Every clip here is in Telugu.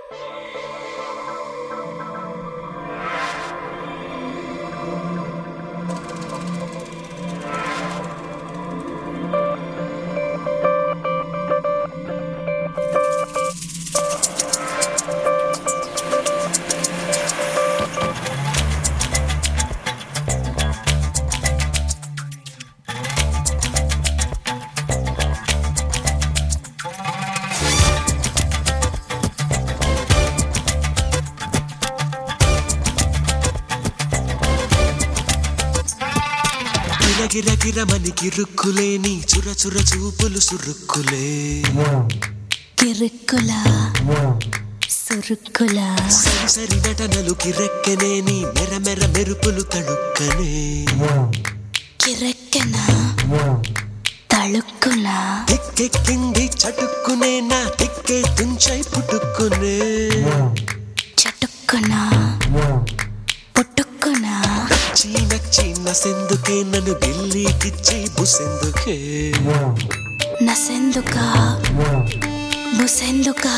గిరగిరగిరమని గిరుక్కులేని చుర చుర చూపులు సురుక్కులే కిరుక్కులా సురుక్కులా సరి సరి నటనలు కిరెక్కనేని మెర మెర మెరుపులు తడుక్కనే కిరెక్కన తళుక్కునా దిక్కెక్కింది చటుక్కునే నా దిక్కే తుంచై పుట్టుక్కునే చటుక్కునా పుట్టుక్కునా నచ్చి నచ్చి నసెందుకే నన్ను గిల్లీకిచ్చి బుసెందుకే నసెందుకా బుసెందుకా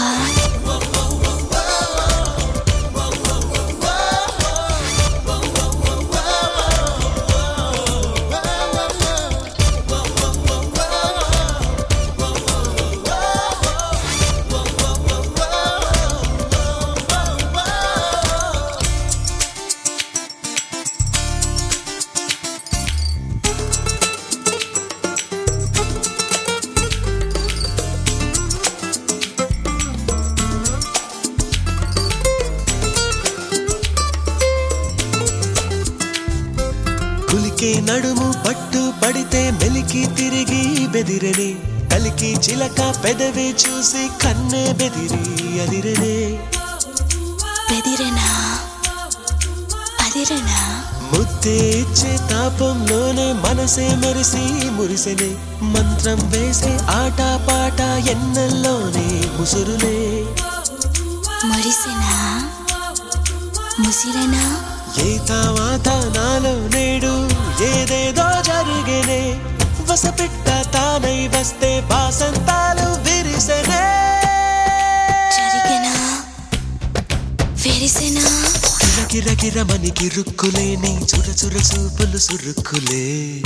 కులికే నడుము పట్టు పడితే మెలికి తిరిగి బెదిరనే కలికి చిలక పెదవి చూసి కన్నే బెదిరి అదిరనే బెదిరెనా అదిరెనా ముద్దే ఇచ్చే తాపంలోనే మనసే మెరిసి మురిసెనే మంత్రం వేసే ఆట పాట ఎన్నెల్లోనే ముసురులే మురిసెనా ముసిరెనా ఏ తావాత నాలో నేడు ఏదేదో జరిగేనే వసపెట్ట తానై వస్తే బాసంతాలు విరిసెనే జరిగెనా వెరిసెనా కిర కిర కిరమని కిరుక్కులేని చుర చుర చూపులు సురుక్కులే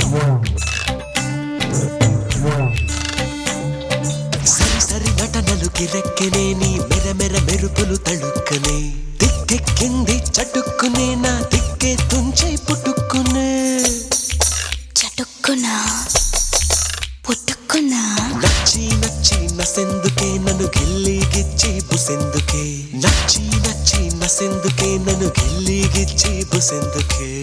సరి సరి నటనలు కిరెక్కనేని మెర మెర మెరుపులు తళుక్కనే దిక్కెక్కింది చటుక్కునే నా దిక్కే తుంచై పుట్టుక్కునే చటుక్కునా పుట్టుక్కునా నచ్చి నచ్చి నసెందుకే నన్ను గిల్లి గిచ్చి బుసెందుకే నచ్చి నచ్చి నసెందుకే నన్ను గిల్లి గిచ్చి బుసెందుకే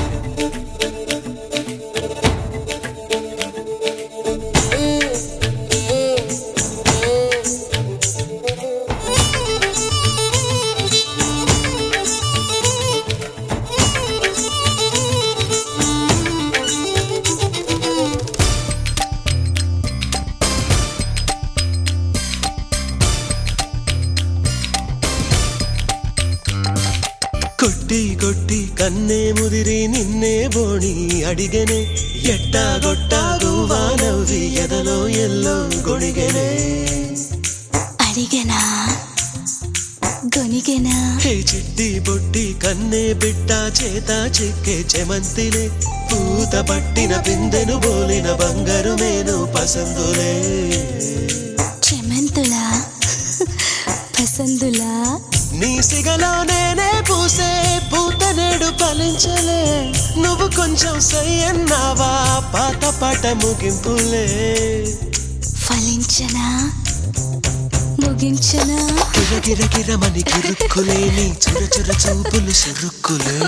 కొట్టి కొట్టి కన్నే ముదిరి నిన్నే బోణి అడిగనే ఎట్టా గొట్టాగు వానవి ఎదలో ఎల్లో గొడిగనే అడిగెనా గొనిగెనా హే చిట్టి బొట్టి కన్నే బిడ్డ చేత చిక్కే చెమంతిలే పూత పట్టిన బిందెను బోలిన బంగారు మేను పసందులే చెమెంతులా పసందులా నీ సిగలో నేనే పూసే పూత నేడు ఫలించలే నువ్వు కొంచెం సై అన్నావా పాత పాట ముగింపులే ఫలించనా ముగించనా గిర గిర గిరమని గిరుక్కులేని చుర చుర చూపులు సురుక్కులే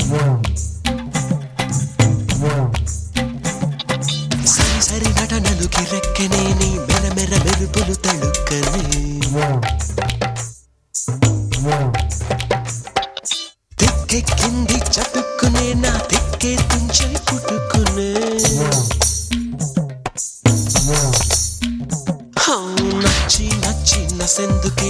సరి సరి నటనలు గిరెక్కనేని మెర మెర మెరుపులు తళుక్కనే దిక్కెక్కింది చటుక్కునే నా దిక్కే తుంచై పుట్టుకునే హౌ నచ్చి నచ్చి నసెందుకే